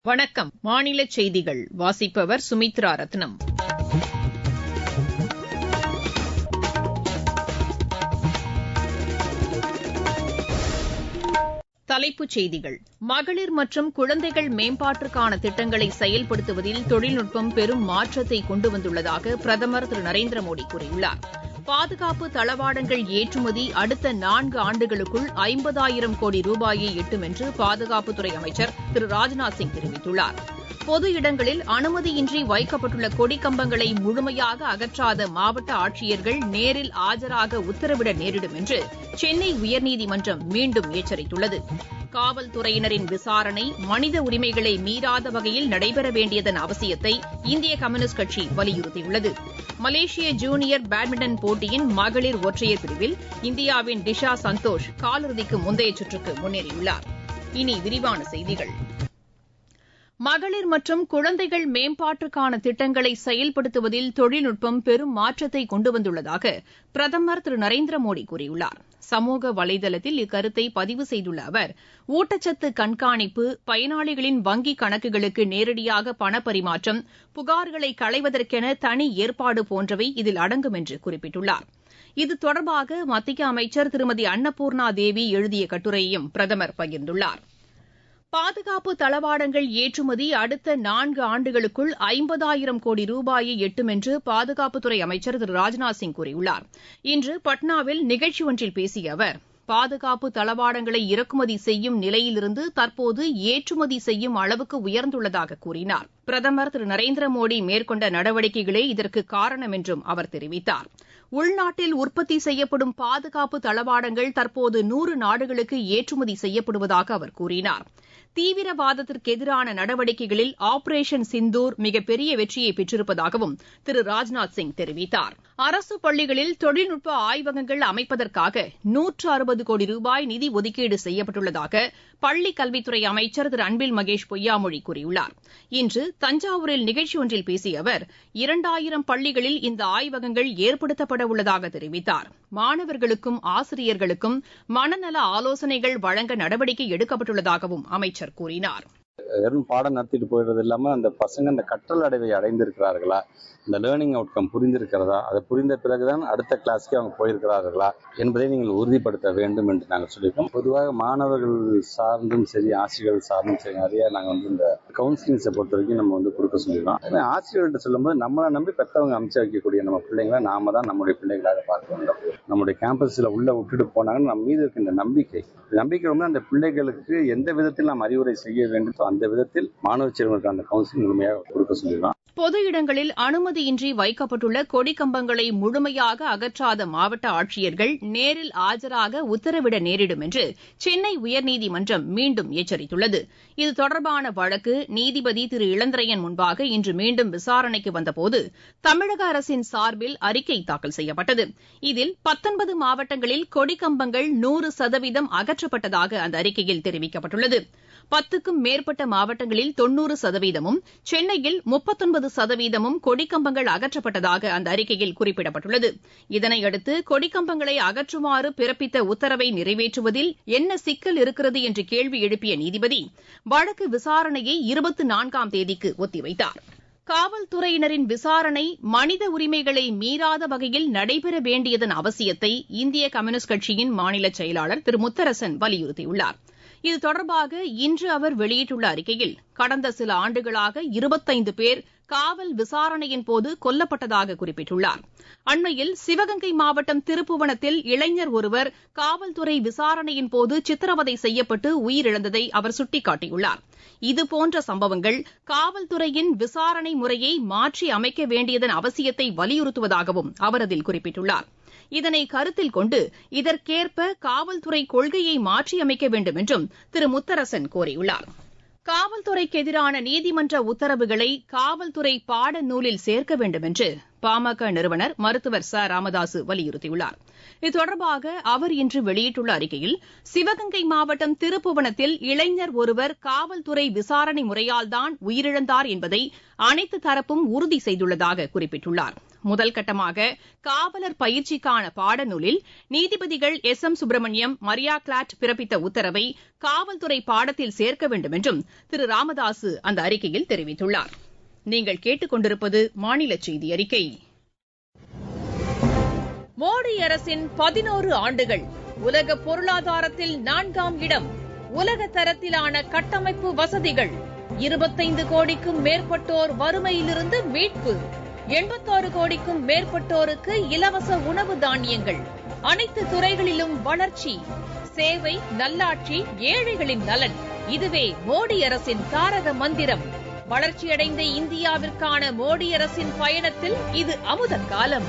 வணக்கம் மாநில செய்திகள் வாசிப்பவர் சுமித்ரா ரத்னம் தலைப்புச் செய்திகள் மகளிர் மற்றும் குழந்தைகள் மேம்பாட்டிற்கான திட்டங்களை செயல்படுத்துவதில் தொழில்நுட்பம் பெரும் மாற்றத்தை கொண்டு வந்துள்ளதாக பிரதமர் திரு நரேந்திர மோடி கூறியுள்ளார் பாதுகாப்பு தளவாடங்கள் ஏற்றுமதி அடுத்த நான்கு ஆண்டுகளுக்குள் ஐம்பதாயிரம் கோடி ரூபாயை எட்டும் என்று பாதுகாப்புத்துறை அமைச்சர் திரு ராஜ்நாத் சிங் தெரிவித்துள்ளார் பொது இடங்களில் அனுமதியின்றி வைக்கப்பட்டுள்ள கொடிக்கம்பங்களை முழுமையாக அகற்றாத மாவட்ட ஆட்சியர்கள் நேரில் ஆஜராக உத்தரவிட நேரிடும் என்று சென்னை உயர்நீதிமன்றம் மீண்டும் எச்சரித்துள்ளது காவல்துறையினரின் விசாரணை மனித உரிமைகளை மீறாத வகையில் நடைபெற வேண்டியதன் அவசியத்தை இந்திய கம்யூனிஸ்ட் கட்சி வலியுறுத்தியுள்ளது மலேசிய ஜூனியர் பேட்மிண்டன் போட்டியின் மகளிர் ஒற்றையர் பிரிவில் இந்தியாவின் டிஷா சந்தோஷ் காலிறுதிக்கு முந்தைய சுற்றுக்கு முன்னேறியுள்ளார் இனி விரிவான செய்திகள் மகளிர் மற்றும் குழந்தைகள் மேம்பாட்டிற்கான திட்டங்களை செயல்படுத்துவதில் தொழில்நுட்பம் பெரும் மாற்றத்தை கொண்டு வந்துள்ளதாக பிரதமர் திரு நரேந்திர மோடி கூறியுள்ளார் சமூக வலைதளத்தில் இக்கருத்தை பதிவு செய்துள்ள அவர் ஊட்டச்சத்து கண்காணிப்பு பயனாளிகளின் வங்கிக் கணக்குகளுக்கு நேரடியாக பணப்பரிமாற்றம் புகார்களை களைவதற்கென தனி ஏற்பாடு போன்றவை இதில் அடங்கும் என்று குறிப்பிட்டுள்ளார் இது தொடர்பாக மத்திய அமைச்சர் திருமதி அன்னபூர்ணா தேவி எழுதிய கட்டுரையையும் பிரதமர் பகிர்ந்துள்ளார் பாதுகாப்பு தளவாடங்கள் ஏற்றுமதி அடுத்த நான்கு ஆண்டுகளுக்குள் ஐம்பதாயிரம் கோடி ரூபாயை எட்டும் என்று பாதுகாப்புத்துறை அமைச்சர் திரு ராஜ்நாத் சிங் கூறியுள்ளார் இன்று பட்னாவில் நிகழ்ச்சி ஒன்றில் பேசிய அவர் பாதுகாப்பு தளவாடங்களை இறக்குமதி செய்யும் நிலையிலிருந்து தற்போது ஏற்றுமதி செய்யும் அளவுக்கு உயர்ந்துள்ளதாக கூறினார் பிரதமர் திரு நரேந்திர மோடி மேற்கொண்ட நடவடிக்கைகளே இதற்கு காரணம் என்றும் அவர் தெரிவித்தார் உள்நாட்டில் உற்பத்தி செய்யப்படும் பாதுகாப்பு தளவாடங்கள் தற்போது நூறு நாடுகளுக்கு ஏற்றுமதி செய்யப்படுவதாக அவர் கூறினார் தீவிரவாதத்திற்கு எதிரான நடவடிக்கைகளில் ஆபரேஷன் சிந்தூர் மிகப்பெரிய வெற்றியை பெற்றிருப்பதாகவும் திரு ராஜ்நாத் சிங் தெரிவித்தார் அரசு பள்ளிகளில் தொழில்நுட்ப ஆய்வகங்கள் அமைப்பதற்காக நூற்று அறுபது கோடி ரூபாய் நிதி ஒதுக்கீடு செய்யப்பட்டுள்ளதாக பள்ளிக் கல்வித்துறை அமைச்சர் திரு அன்பில் மகேஷ் பொய்யாமொழி கூறியுள்ளார் இன்று தஞ்சாவூரில் நிகழ்ச்சி ஒன்றில் பேசிய அவர் இரண்டாயிரம் பள்ளிகளில் இந்த ஆய்வகங்கள் ஏற்படுத்தப்பட உள்ளதாக தெரிவித்தார் மாணவர்களுக்கும் ஆசிரியர்களுக்கும் மனநல ஆலோசனைகள் வழங்க நடவடிக்கை எடுக்கப்பட்டுள்ளதாகவும் அமைச்சர் கூறினார் வெறும் பாடம் நடத்திட்டு போயிடுறது இல்லாம அந்த பசங்க அந்த கற்றல் அடைவை அடைந்திருக்கிறார்களா இந்த லேர்னிங் அவுட்கம் புரிந்திருக்கிறதா அதை புரிந்த பிறகுதான் அடுத்த கிளாஸ்க்கு அவங்க போயிருக்கிறார்களா என்பதை நீங்கள் உறுதிப்படுத்த வேண்டும் என்று நாங்கள் சொல்லியிருக்கோம் பொதுவாக மாணவர்கள் சார்ந்தும் சரி ஆசிரியர்கள் சார்ந்தும் சரி நிறைய நாங்கள் வந்து இந்த கவுன்சிலிங்ஸை பொறுத்த வரைக்கும் நம்ம வந்து கொடுக்க சொல்லிடுறோம் ஆசிரியர்கள்ட்ட சொல்லும்போது நம்மளை நம்பி பெற்றவங்க அமைச்சு வைக்கக்கூடிய நம்ம பிள்ளைங்களை நாம தான் நம்முடைய பிள்ளைகளாக பார்க்க வேண்டும் நம்முடைய கேம்பஸில் உள்ள விட்டுட்டு போனாங்கன்னு நம்ம மீது இருக்கின்ற நம்பிக்கை நம்பிக்கை வந்து அந்த பிள்ளைகளுக்கு எந்த விதத்தில் நாம் அறிவுரை செய்ய வேண்டும் அந்த விதத்தில் மாணவ செல்வங்களுக்கு அந்த கவுன்சிலிங் முழுமையாக கொடுக்க சொல்லிடுறோம் பொது இடங்களில் அனுமதியின்றி வைக்கப்பட்டுள்ள கொடிக்கம்பங்களை முழுமையாக அகற்றாத மாவட்ட ஆட்சியர்கள் நேரில் ஆஜராக உத்தரவிட நேரிடும் என்று சென்னை உயர்நீதிமன்றம் மீண்டும் எச்சரித்துள்ளது இது தொடர்பான வழக்கு நீதிபதி திரு இளந்திரையன் முன்பாக இன்று மீண்டும் விசாரணைக்கு வந்தபோது தமிழக அரசின் சார்பில் அறிக்கை தாக்கல் செய்யப்பட்டது இதில் பத்தொன்பது மாவட்டங்களில் கொடிக்கம்பங்கள் நூறு சதவீதம் அகற்றப்பட்டதாக அந்த அறிக்கையில் தெரிவிக்கப்பட்டுள்ளது பத்துக்கும் மேற்பட்ட மாவட்டங்களில் தொன்னூறு சதவீதமும் சென்னையில் முப்பத்தொன்பது சதவீதமும் கொடிக்கம்பங்கள் அகற்றப்பட்டதாக அந்த அறிக்கையில் குறிப்பிடப்பட்டுள்ளது இதனையடுத்து கொடிக்கம்பங்களை அகற்றுமாறு பிறப்பித்த உத்தரவை நிறைவேற்றுவதில் என்ன சிக்கல் இருக்கிறது என்று கேள்வி எழுப்பிய நீதிபதி வழக்கு விசாரணையை இருபத்தி நான்காம் தேதிக்கு ஒத்திவைத்தார் காவல்துறையினரின் விசாரணை மனித உரிமைகளை மீறாத வகையில் நடைபெற வேண்டியதன் அவசியத்தை இந்திய கம்யூனிஸ்ட் கட்சியின் மாநில செயலாளர் திரு முத்தரசன் வலியுறுத்தியுள்ளார் இது தொடர்பாக இன்று அவர் வெளியிட்டுள்ள அறிக்கையில் கடந்த சில ஆண்டுகளாக இருபத்தைந்து பேர் காவல் விசாரணையின் போது கொல்லப்பட்டதாக குறிப்பிட்டுள்ளார் அண்மையில் சிவகங்கை மாவட்டம் திருப்புவனத்தில் இளைஞர் ஒருவர் காவல்துறை விசாரணையின் போது சித்திரவதை செய்யப்பட்டு உயிரிழந்ததை அவர் சுட்டிக்காட்டியுள்ளார் இதுபோன்ற சம்பவங்கள் காவல்துறையின் விசாரணை முறையை மாற்றி அமைக்க வேண்டியதன் அவசியத்தை வலியுறுத்துவதாகவும் அவர் அதில் குறிப்பிட்டுள்ளார் இதனை கருத்தில் கொண்டு இதற்கேற்ப காவல்துறை கொள்கையை மாற்றியமைக்க வேண்டும் என்றும் திரு முத்தரசன் கோரியுள்ளார் காவல்துறைக்கு எதிரான நீதிமன்ற உத்தரவுகளை காவல்துறை பாடநூலில் சேர்க்க வேண்டும் என்று பாமக நிறுவனர் மருத்துவர் ச ராமதாசு வலியுறுத்தியுள்ளார் இது தொடர்பாக அவர் இன்று வெளியிட்டுள்ள அறிக்கையில் சிவகங்கை மாவட்டம் திருப்புவனத்தில் இளைஞர் ஒருவர் காவல்துறை விசாரணை முறையால்தான் உயிரிழந்தார் என்பதை அனைத்து தரப்பும் உறுதி செய்துள்ளதாக குறிப்பிட்டுள்ளார் முதல் கட்டமாக காவலர் பயிற்சிக்கான பாடநூலில் நீதிபதிகள் எஸ் எம் சுப்பிரமணியம் மரியா கிளாட் பிறப்பித்த உத்தரவை காவல்துறை பாடத்தில் சேர்க்க வேண்டும் என்றும் திரு ராமதாசு அந்த அறிக்கையில் தெரிவித்துள்ளார் நீங்கள் கேட்டுக்கொண்டிருப்பது மாநில செய்தி அறிக்கை மோடி அரசின் பதினோரு ஆண்டுகள் உலக பொருளாதாரத்தில் நான்காம் இடம் உலக தரத்திலான கட்டமைப்பு வசதிகள் இருபத்தைந்து கோடிக்கும் மேற்பட்டோர் வறுமையிலிருந்து மீட்பு எண்பத்தாறு கோடிக்கும் மேற்பட்டோருக்கு இலவச உணவு தானியங்கள் அனைத்து துறைகளிலும் வளர்ச்சி சேவை நல்லாட்சி ஏழைகளின் நலன் இதுவே மோடி அரசின் தாரக மந்திரம் வளர்ச்சியடைந்த இந்தியாவிற்கான மோடி அரசின் பயணத்தில் இது அமுத காலம்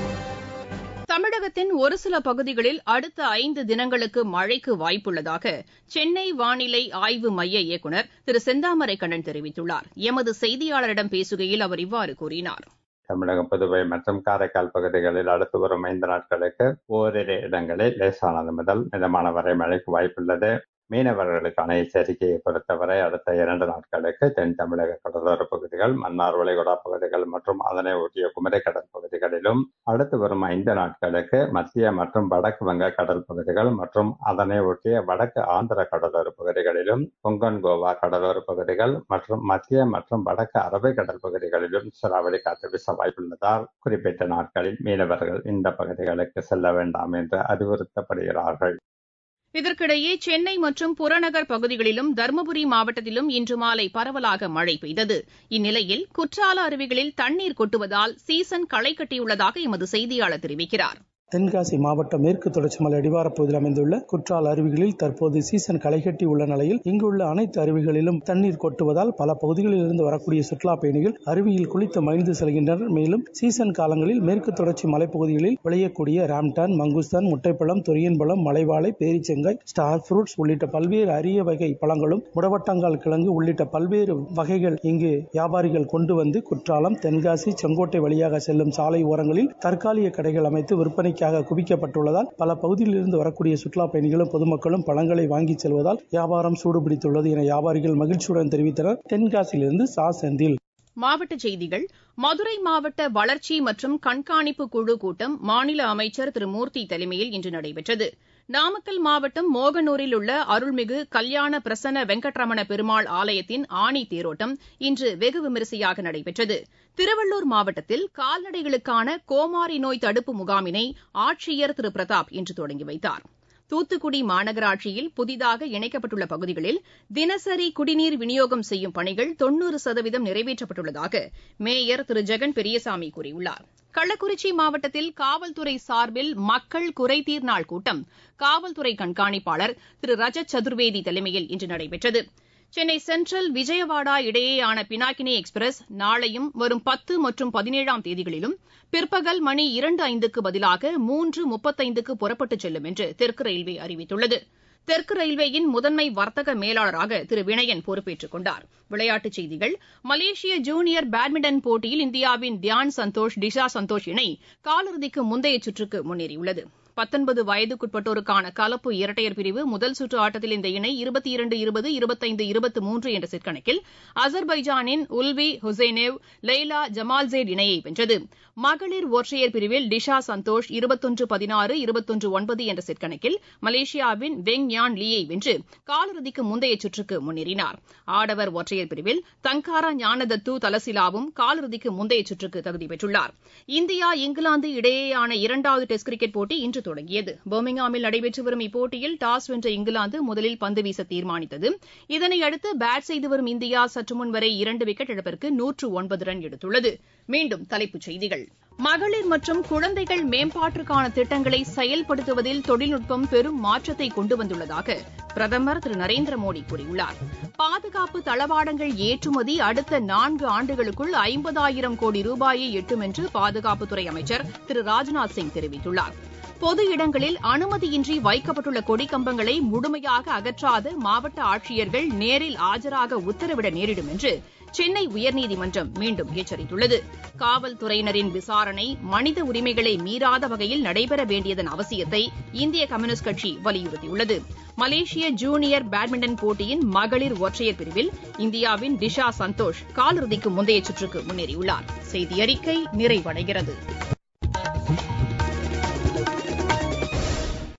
தமிழகத்தின் ஒரு சில பகுதிகளில் அடுத்த ஐந்து தினங்களுக்கு மழைக்கு வாய்ப்புள்ளதாக சென்னை வானிலை ஆய்வு மைய இயக்குநர் திரு செந்தாமரை கண்ணன் தெரிவித்துள்ளார் எமது செய்தியாளரிடம் பேசுகையில் அவர் இவ்வாறு கூறினார் தமிழகம் புதுவை மற்றும் காரைக்கால் பகுதிகளில் அடுத்து வரும் ஐந்து நாட்களுக்கு ஓரிரு இடங்களில் லேசானது முதல் மிதமான வரை மழைக்கு வாய்ப்புள்ளது மீனவர்களுக்கான எச்சரிக்கையை பொறுத்தவரை அடுத்த இரண்டு நாட்களுக்கு தென் தமிழக கடலோர பகுதிகள் மன்னார் வளைகுடா பகுதிகள் மற்றும் அதனை ஒட்டிய குமரி கடல் பகுதிகளிலும் அடுத்து வரும் ஐந்து நாட்களுக்கு மத்திய மற்றும் வடக்கு வங்க கடல் பகுதிகள் மற்றும் அதனை ஒட்டிய வடக்கு ஆந்திர கடலோர பகுதிகளிலும் கொங்கன் கோவா கடலோர பகுதிகள் மற்றும் மத்திய மற்றும் வடக்கு அரபிக்கடல் பகுதிகளிலும் சூறாவளி காற்று வீச வாய்ப்புள்ளதால் குறிப்பிட்ட நாட்களில் மீனவர்கள் இந்த பகுதிகளுக்கு செல்ல வேண்டாம் என்று அறிவுறுத்தப்படுகிறார்கள் இதற்கிடையே சென்னை மற்றும் புறநகர் பகுதிகளிலும் தருமபுரி மாவட்டத்திலும் இன்று மாலை பரவலாக மழை பெய்தது இந்நிலையில் குற்றால அருவிகளில் தண்ணீர் கொட்டுவதால் சீசன் களை கட்டியுள்ளதாக எமது செய்தியாளர் தெரிவிக்கிறார் தென்காசி மாவட்டம் மேற்கு தொடர்ச்சி மலை அடிவாரப் பகுதியில் அமைந்துள்ள குற்றால அருவிகளில் தற்போது சீசன் களைகட்டி உள்ள நிலையில் இங்குள்ள அனைத்து அருவிகளிலும் தண்ணீர் கொட்டுவதால் பல பகுதிகளில் இருந்து வரக்கூடிய சுற்றுலா பயணிகள் அருவியில் குளித்து மகிழ்ந்து செல்கின்றனர் மேலும் சீசன் காலங்களில் மேற்கு தொடர்ச்சி மலைப்பகுதிகளில் விளையக்கூடிய ராம்டான் மங்குஸ்தான் முட்டைப்பழம் துரியன்பழம் மலைவாழை பேரிச்செங்காய் ஸ்டார் ஃப்ரூட்ஸ் உள்ளிட்ட பல்வேறு அரிய வகை பழங்களும் முடவட்டங்கால் கிழங்கு உள்ளிட்ட பல்வேறு வகைகள் இங்கு வியாபாரிகள் கொண்டு வந்து குற்றாலம் தென்காசி செங்கோட்டை வழியாக செல்லும் சாலை ஓரங்களில் தற்காலிக கடைகள் அமைத்து விற்பனைக்கு விற்பனைக்காக குவிக்கப்பட்டுள்ளதால் பல பகுதியில் இருந்து வரக்கூடிய சுற்றுலா பயணிகளும் பொதுமக்களும் பழங்களை வாங்கி செல்வதால் வியாபாரம் சூடுபிடித்துள்ளது என வியாபாரிகள் மகிழ்ச்சியுடன் தெரிவித்தனர் தென்காசியிலிருந்து சா செந்தில் மாவட்டச் செய்திகள் மதுரை மாவட்ட வளர்ச்சி மற்றும் கண்காணிப்பு குழு கூட்டம் மாநில அமைச்சர் திரு மூர்த்தி தலைமையில் இன்று நடைபெற்றது நாமக்கல் மாவட்டம் மோகனூரில் உள்ள அருள்மிகு கல்யாண பிரசன்ன வெங்கட்ரமண பெருமாள் ஆலயத்தின் ஆணி தேரோட்டம் இன்று வெகு விமரிசையாக நடைபெற்றது திருவள்ளூர் மாவட்டத்தில் கால்நடைகளுக்கான கோமாரி நோய் தடுப்பு முகாமினை ஆட்சியர் திரு பிரதாப் இன்று தொடங்கி வைத்தார் தூத்துக்குடி மாநகராட்சியில் புதிதாக இணைக்கப்பட்டுள்ள பகுதிகளில் தினசரி குடிநீர் விநியோகம் செய்யும் பணிகள் தொன்னூறு சதவீதம் நிறைவேற்றப்பட்டுள்ளதாக மேயர் திரு ஜெகன் பெரியசாமி கூறியுள்ளார் கள்ளக்குறிச்சி மாவட்டத்தில் காவல்துறை சார்பில் மக்கள் குறைதீர் நாள் கூட்டம் காவல்துறை கண்காணிப்பாளர் திரு ரஜத் சதுர்வேதி தலைமையில் இன்று நடைபெற்றது சென்னை சென்ட்ரல் விஜயவாடா இடையேயான பினாக்கினி எக்ஸ்பிரஸ் நாளையும் வரும் பத்து மற்றும் பதினேழாம் தேதிகளிலும் பிற்பகல் மணி இரண்டு ஐந்துக்கு பதிலாக மூன்று முப்பத்தைந்துக்கு புறப்பட்டுச் செல்லும் என்று தெற்கு ரயில்வே அறிவித்துள்ளது தெற்கு ரயில்வேயின் முதன்மை வர்த்தக மேலாளராக திரு வினயன் பொறுப்பேற்றுக் கொண்டார் விளையாட்டுச் செய்திகள் மலேசிய ஜூனியர் பேட்மிண்டன் போட்டியில் இந்தியாவின் தியான் சந்தோஷ் டிஷா சந்தோஷ் இணை காலிறுதிக்கு முந்தைய சுற்றுக்கு முன்னேறியுள்ளது பத்தொன்பது வயதுக்குட்பட்டோருக்கான கலப்பு இரட்டையர் பிரிவு முதல் சுற்று ஆட்டத்தில் இந்த இணை இருபத்தி இரண்டு இருபது இருபத்தைந்து இருபத்தி மூன்று என்ற செட் கணக்கில் அசர்பைஜானின் உல்வி ஹுசைனேவ் லெய்லா ஜமால்சேட் இணையை வென்றது மகளிர் ஒற்றையர் பிரிவில் டிஷா சந்தோஷ் இருபத்தொன்று பதினாறு இருபத்தொன்று ஒன்பது என்ற செட் கணக்கில் மலேசியாவின் வெங் யான் லீயை வென்று காலிறுதிக்கு முந்தைய சுற்றுக்கு முன்னேறினார் ஆடவர் ஒற்றையர் பிரிவில் தங்காரா ஞானதத்து தலசிலாவும் காலிறுதிக்கு முந்தைய சுற்றுக்கு தகுதி பெற்றுள்ளார் இந்தியா இங்கிலாந்து இடையேயான இரண்டாவது டெஸ்ட் கிரிக்கெட் போட்டி இன்று தொடங்கியது பர்மிங்ஹாமில் நடைபெற்று வரும் இப்போட்டியில் டாஸ் வென்ற இங்கிலாந்து முதலில் பந்து வீச தீர்மானித்தது இதனையடுத்து பேட் செய்து வரும் இந்தியா சற்று முன் வரை இரண்டு விக்கெட் இழப்பிற்கு நூற்று ஒன்பது ரன் எடுத்துள்ளது மீண்டும் தலைப்புச் செய்திகள் மகளிர் மற்றும் குழந்தைகள் மேம்பாட்டிற்கான திட்டங்களை செயல்படுத்துவதில் தொழில்நுட்பம் பெரும் மாற்றத்தை கொண்டு வந்துள்ளதாக பிரதமர் திரு நரேந்திர மோடி கூறியுள்ளார் பாதுகாப்பு தளவாடங்கள் ஏற்றுமதி அடுத்த நான்கு ஆண்டுகளுக்குள் ஐம்பதாயிரம் கோடி ரூபாயை எட்டும் என்று பாதுகாப்புத்துறை அமைச்சர் திரு ராஜ்நாத் சிங் தெரிவித்துள்ளார் பொது இடங்களில் அனுமதியின்றி வைக்கப்பட்டுள்ள கொடிக்கம்பங்களை முழுமையாக அகற்றாத மாவட்ட ஆட்சியர்கள் நேரில் ஆஜராக உத்தரவிட நேரிடும் என்று சென்னை உயர்நீதிமன்றம் மீண்டும் எச்சரித்துள்ளது காவல்துறையினரின் விசாரணை மனித உரிமைகளை மீறாத வகையில் நடைபெற வேண்டியதன் அவசியத்தை இந்திய கம்யூனிஸ்ட் கட்சி வலியுறுத்தியுள்ளது மலேசிய ஜூனியர் பேட்மிண்டன் போட்டியின் மகளிர் ஒற்றையர் பிரிவில் இந்தியாவின் டிஷா சந்தோஷ் காலிறுதிக்கு முந்தைய சுற்றுக்கு முன்னேறியுள்ளார் செய்தி அறிக்கை நிறைவடைகிறது